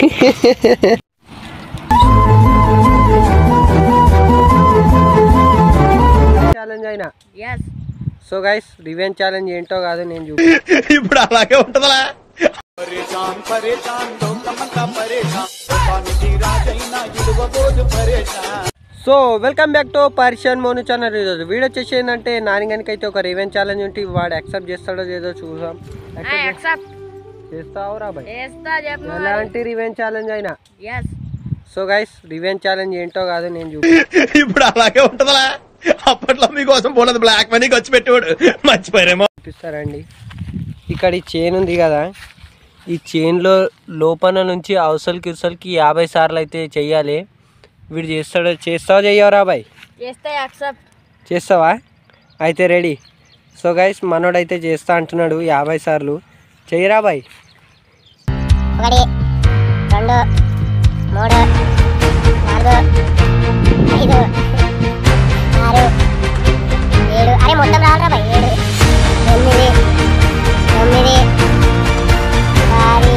challenge అయినా yes so guys revenge challenge ఏంటో కాదు నేను చూ ఇప్పుడు అలాగే ఉంటదా so welcome back to Persian Monu channel ఈరోజు వీడియో వచ్చేసి ఏంటంటే నానిగానికి అయితే ఒక రివెంజ్ ఛాలెంజ్ ఉంటే వాడు యాక్సెప్ట్ చేస్తాడో లేదో చూసాం Accept యాక్సెప్ట్ చేస్తావు రా బాయ్ చేస్తా చెప్పు ఎలాంటి రివెంజ్ ఛాలెంజ్ అయినా yes so guys revenge challenge ఏంటో కాదు నేను చూ ఇప్పుడు అలాగే ఉంటదా అప్పట్లో మీకోసం పోలేదు బ్లాక్ మనీ ఖర్చు పెట్టేవాడు మర్చిపోయారేమో చూపిస్తారండి ఇక్కడ ఈ చైన్ ఉంది కదా ఈ చైన్లో లోపల నుంచి అవసలకి ఉసలకి యాభై సార్లు అయితే చెయ్యాలి వీడు చేస్తాడో చేస్తావా చెయ్యవరా బాయ్ చేస్తే యాక్సెప్ట్ చేస్తావా అయితే రెడీ సో గైస్ మనోడైతే చేస్తా అంటున్నాడు యాభై సార్లు చెయ్యరా బాయ్ ఒకటి రెండు మూడు నాలుగు ఐదు ఆరు ఏడు అరే మొత్తం రావాలరా భయ్ ఏడు ఎనిమిది తొమ్మిది పది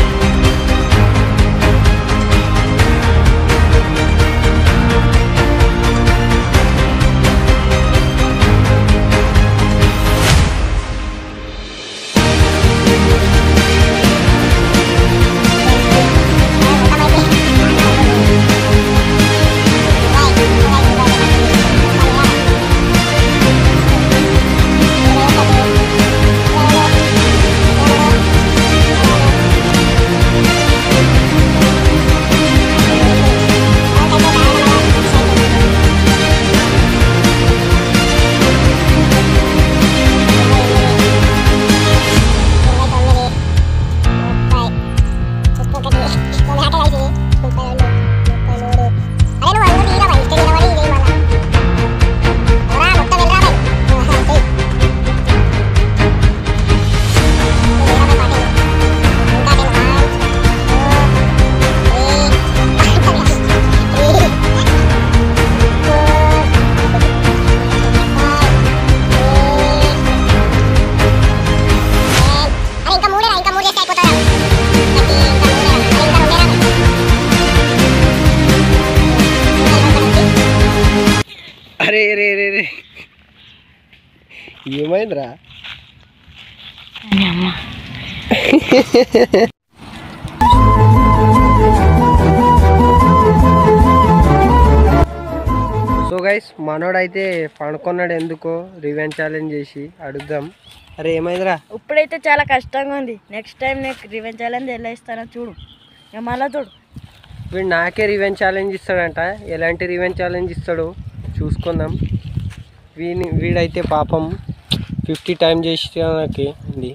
అరే ఇంకా మూడేరా ఇంకా మూడు చేస్తే అయిపోతారా ఇంకా మూడేరా అరే ఇంకా రెండేరా అరే రే రే రే ఏమైందిరా సో గైస్ మనోడైతే పడుకున్నాడు ఎందుకో రివెంజ్ ఛాలెంజ్ చేసి అడుగుదాం అరే ఏమైందిరా ఇప్పుడైతే చాలా కష్టంగా ఉంది నెక్స్ట్ టైం నీకు రివెంజ్ ఛాలెంజ్ ఎలా ఇస్తానో చూడు ఇక మళ్ళా చూడు వీడు నాకే రివెంజ్ ఛాలెంజ్ ఇస్తాడంట ఎలాంటి రివెంజ్ ఛాలెంజ్ ఇస్తాడో చూసుకుందాం వీని వీడైతే పాపం ఫిఫ్టీ టైం చేసి ఉంది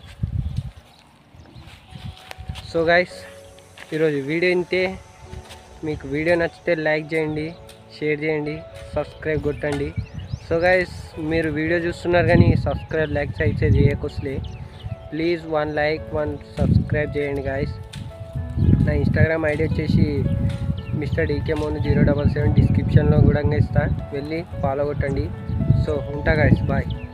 సో గైస్ ఈరోజు వీడియో ఇంతే మీకు వీడియో నచ్చితే లైక్ చేయండి షేర్ చేయండి సబ్స్క్రైబ్ కొట్టండి సో గైస్ మీరు వీడియో చూస్తున్నారు కానీ సబ్స్క్రైబ్ లైక్స్ అయితే చేయకొసలే please one like one subscribe చేయండి గాయస్ నా ఇన్స్టాగ్రామ్ ఐడి వచ్చేసి mister DK Mon zero double seven డిస్క్రిప్షన్లో కూడా ఇస్తా వెళ్ళి ఫాలో కొట్టండి సో ఉంటా గాయస్ బాయ్